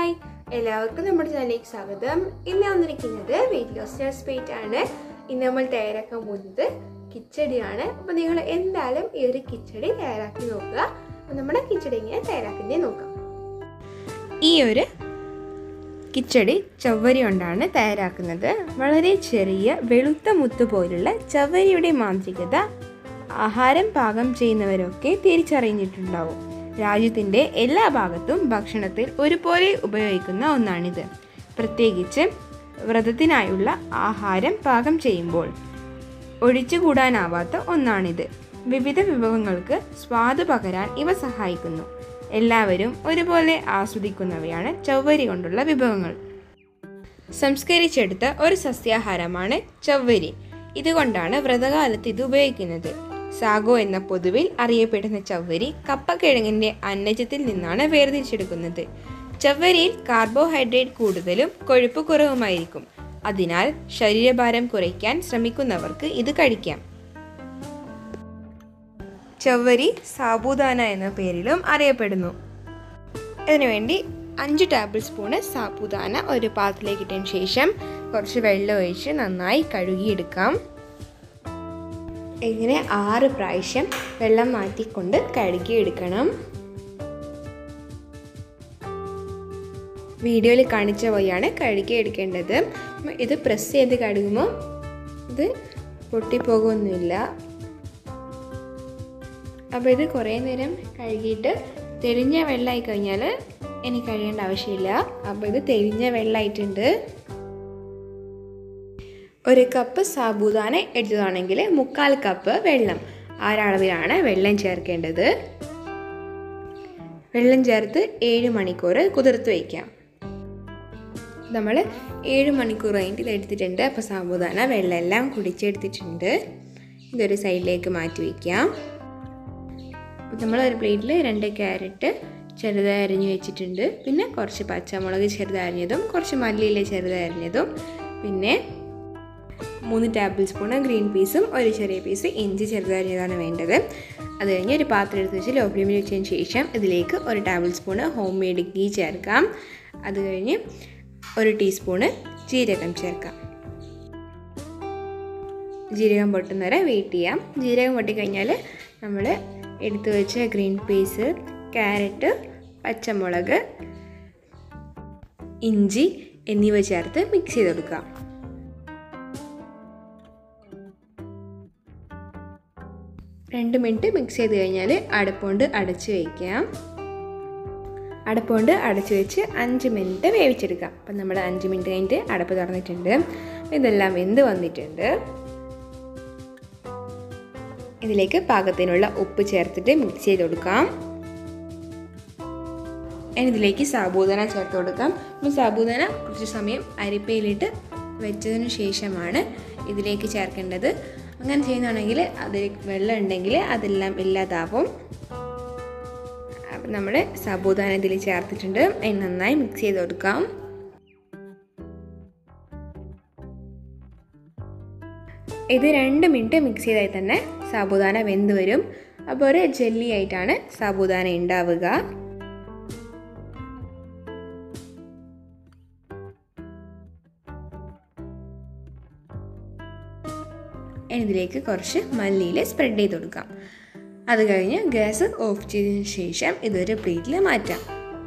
hi എല്ലാവർക്കും നമ്മുടെ ചാനലിലേക്ക് സ്വാഗതം ഇന്ന് വന്നിരിക്കുന്നത് വെയിറ്റ് ലോസ് റെസിപ്പേറ്റ് ആണ് ഇന്ന് നമ്മൾ തയ്യാറാക്കാൻ പോകുന്നത് കിച്ചടിയാണ് അപ്പോൾ നിങ്ങൾ എന്തായാലും ഈ ഒരു കിച്ചടി തയ്യാറാക്കി നോക്കുക അപ്പോൾ നമ്മുടെ കിച്ചടി എങ്ങനെ തയ്യാറാക്കുന്നത് നോക്കാം ഈ ഒരു കിച്ചടി ചവ്വരി കൊണ്ടാണ് തയ്യാറാക്കുന്നത് വളരെ ചെറിയ വെളുത്ത മുത്ത് പോലുള്ള ചവ്വരിയുടെ മാന്ത്രികത ആഹാരം പാകം ചെയ്യുന്നവരൊക്കെ തിരിച്ചറിഞ്ഞിട്ടുണ്ടാവും രാജ്യത്തിൻ്റെ എല്ലാ ഭാഗത്തും ഭക്ഷണത്തിൽ ഒരുപോലെ ഉപയോഗിക്കുന്ന ഒന്നാണിത് പ്രത്യേകിച്ച് വ്രതത്തിനായുള്ള ആഹാരം പാകം ചെയ്യുമ്പോൾ ഒഴിച്ചുകൂടാനാവാത്ത ഒന്നാണിത് വിവിധ വിഭവങ്ങൾക്ക് സ്വാദ് പകരാൻ ഇവ സഹായിക്കുന്നു എല്ലാവരും ഒരുപോലെ ആസ്വദിക്കുന്നവയാണ് ചവ്വരി കൊണ്ടുള്ള വിഭവങ്ങൾ സംസ്കരിച്ചെടുത്ത ഒരു സസ്യാഹാരമാണ് ചവ്വരി ഇതുകൊണ്ടാണ് വ്രതകാലത്ത് ഇത് ഉപയോഗിക്കുന്നത് സാഗോ എന്ന പൊതുവിൽ അറിയപ്പെടുന്ന ചവ്വരി കപ്പക്കിഴങ്ങിൻ്റെ അന്നജത്തിൽ നിന്നാണ് വേർതിരിച്ചെടുക്കുന്നത് ചവ്വരിയിൽ കാർബോഹൈഡ്രേറ്റ് കൂടുതലും കൊഴുപ്പ് കുറവുമായിരിക്കും അതിനാൽ ശരീരഭാരം കുറയ്ക്കാൻ ശ്രമിക്കുന്നവർക്ക് ഇത് കഴിക്കാം ചവ്വരി സാബൂദാന എന്ന പേരിലും അറിയപ്പെടുന്നു ഇതിനുവേണ്ടി അഞ്ച് ടേബിൾ സ്പൂണ് സാബൂദാന ഒരു പാത്രത്തിലേക്ക് ഇട്ടതിന് ശേഷം കുറച്ച് വെള്ളം ഒഴിച്ച് നന്നായി കഴുകിയെടുക്കാം ഇങ്ങനെ ആറ് പ്രാവശ്യം വെള്ളം മാറ്റിക്കൊണ്ട് കഴുകിയെടുക്കണം വീഡിയോയിൽ കാണിച്ച പോലെയാണ് കഴുകിയെടുക്കേണ്ടത് ഇത് പ്രസ് ചെയ്ത് കഴുകുമ്പോൾ ഇത് പൊട്ടിപ്പോകുമൊന്നുമില്ല അപ്പോൾ ഇത് കുറേ നേരം കഴുകിയിട്ട് തെളിഞ്ഞ വെള്ളമായി കഴിഞ്ഞാൽ ഇനി കഴുകേണ്ട ആവശ്യമില്ല അപ്പോൾ ഇത് തെളിഞ്ഞ വെള്ളമായിട്ടുണ്ട് ഒരു കപ്പ് സാബൂദാന എടുത്തതാണെങ്കിൽ മുക്കാൽ കപ്പ് വെള്ളം ആ ഒരളവിലാണ് വെള്ളം ചേർക്കേണ്ടത് വെള്ളം ചേർത്ത് ഏഴ് മണിക്കൂർ കുതിർത്ത് വയ്ക്കാം നമ്മൾ ഏഴ് മണിക്കൂർ കഴിഞ്ഞിട്ട് ഇത് എടുത്തിട്ടുണ്ട് അപ്പോൾ സാബൂദാന വെള്ളമെല്ലാം കുടിച്ചെടുത്തിട്ടുണ്ട് ഇതൊരു സൈഡിലേക്ക് മാറ്റി വയ്ക്കാം നമ്മൾ ഒരു പ്ലേറ്റിൽ രണ്ട് ക്യാരറ്റ് ചെറുതായി അരിഞ്ഞു വെച്ചിട്ടുണ്ട് പിന്നെ കുറച്ച് പച്ചമുളക് ചെറുതരിഞ്ഞതും കുറച്ച് മല്ലിയില ചെറുതരിഞ്ഞതും പിന്നെ മൂന്ന് ടേബിൾ സ്പൂണ് ഗ്രീൻ പീസും ഒരു ചെറിയ പീസ് ഇഞ്ചി ചെറുതരിഞ്ഞതാണ് വേണ്ടത് അത് കഴിഞ്ഞ് ഒരു പാത്രം എടുത്ത് വെച്ച് ലോ ഫ്ലെയിമിൽ വെച്ചതിന് ശേഷം ഇതിലേക്ക് ഒരു tablespoon homemade ghee ചേർക്കാം അത് കഴിഞ്ഞ് ഒരു ടീസ്പൂണ് ജീരകം ചേർക്കാം ജീരകം പൊട്ടുന്നവരെ വെയിറ്റ് ചെയ്യാം ജീരകം പൊട്ടിക്കഴിഞ്ഞാൽ നമ്മൾ എടുത്തു വെച്ച ഗ്രീൻ പീസ് ക്യാരറ്റ് പച്ചമുളക് ഇഞ്ചി എന്നിവ ചേർത്ത് മിക്സ് ചെയ്ത് കൊടുക്കാം രണ്ട് മിനിറ്റ് മിക്സ് ചെയ്ത് കഴിഞ്ഞാൽ അടപ്പുകൊണ്ട് അടച്ച് വയ്ക്കാം അടപ്പുകൊണ്ട് അടച്ച് വെച്ച് അഞ്ച് മിനിറ്റ് വേവിച്ചെടുക്കാം അപ്പം നമ്മൾ അഞ്ച് മിനിറ്റ് കഴിഞ്ഞിട്ട് അടപ്പ് തുറന്നിട്ടുണ്ട് ഇതെല്ലാം വെന്ത് വന്നിട്ടുണ്ട് ഇതിലേക്ക് പാകത്തിനുള്ള ഉപ്പ് ചേർത്തിട്ട് മിക്സ് ചെയ്ത് കൊടുക്കാം ഇനി ഇതിലേക്ക് സാബൂദാന ചേർത്ത് കൊടുക്കാം അപ്പോൾ സാബൂദാന കുറച്ച് സമയം അരിപ്പയിലിട്ട് വെച്ചതിന് ശേഷമാണ് ഇതിലേക്ക് ചേർക്കേണ്ടത് അങ്ങനെ ചെയ്യുന്നതാണെങ്കിൽ അതിൽ വെള്ളം ഉണ്ടെങ്കിൽ അതെല്ലാം ഇല്ലാതാവും അപ്പം നമ്മൾ സാബൂദാന ഇതിൽ ചേർത്തിട്ടുണ്ട് അതിന് നന്നായി മിക്സ് ചെയ്ത് കൊടുക്കാം ഇത് രണ്ട് മിനിറ്റ് മിക്സ് ചെയ്താൽ തന്നെ സാബൂദാന വെന്ത് വരും അപ്പോൾ ഒരു ജെല്ലി ആയിട്ടാണ് സാബൂദാന ഉണ്ടാവുക ഇതിലേക്ക് കുറച്ച് മല്ലിയിൽ സ്പ്രെഡ് ചെയ്ത് കൊടുക്കാം അത് കഴിഞ്ഞ് ഗ്യാസ് ഓഫ് ചെയ്തതിന് ശേഷം ഇതൊരു പ്ലേറ്റിൽ മാറ്റാം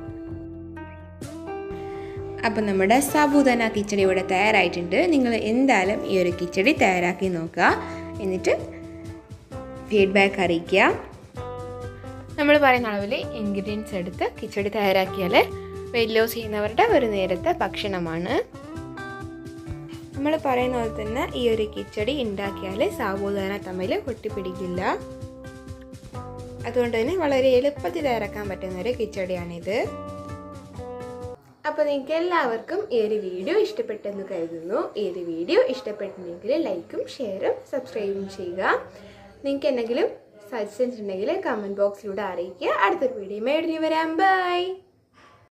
അപ്പം നമ്മുടെ സാബൂദാന കിച്ചടി ഇവിടെ തയ്യാറായിട്ടുണ്ട് നിങ്ങൾ എന്തായാലും ഈ ഒരു കിച്ചടി തയ്യാറാക്കി നോക്കുക എന്നിട്ട് ഫീഡ്ബാക്ക് അറിയിക്കുക നമ്മൾ പറയുന്ന അളവിൽ ഇൻഗ്രീഡിയൻസ് എടുത്ത് കിച്ചടി തയ്യാറാക്കിയാൽ വെയിറ്റ് ലോസ് ചെയ്യുന്നവരുടെ ഒരു നേരത്തെ ഭക്ഷണമാണ് നമ്മൾ പറയുന്ന പോലെ തന്നെ ഈ ഒരു കിച്ചടി ഉണ്ടാക്കിയാൽ സാബൂദാന തമ്മിൽ ഒട്ടിപ്പിടിക്കില്ല അതുകൊണ്ട് തന്നെ വളരെ എളുപ്പത്തിൽ തയ്യാറാക്കാൻ പറ്റുന്ന ഒരു കിച്ചടിയാണിത് അപ്പോൾ നിങ്ങൾക്ക് എല്ലാവർക്കും ഈ ഒരു വീഡിയോ ഇഷ്ടപ്പെട്ടെന്ന് കരുതുന്നു ഈ ഒരു വീഡിയോ ഇഷ്ടപ്പെട്ടിട്ടുണ്ടെങ്കിൽ ലൈക്കും ഷെയറും സബ്സ്ക്രൈബും ചെയ്യുക നിങ്ങൾക്ക് എന്തെങ്കിലും സജഷൻസ് ഉണ്ടെങ്കിൽ കമൻറ്റ് ബോക്സിലൂടെ അറിയിക്കുക അടുത്തൊരു വീഡിയോ മേടിഞ്ഞു വരാം ബൈ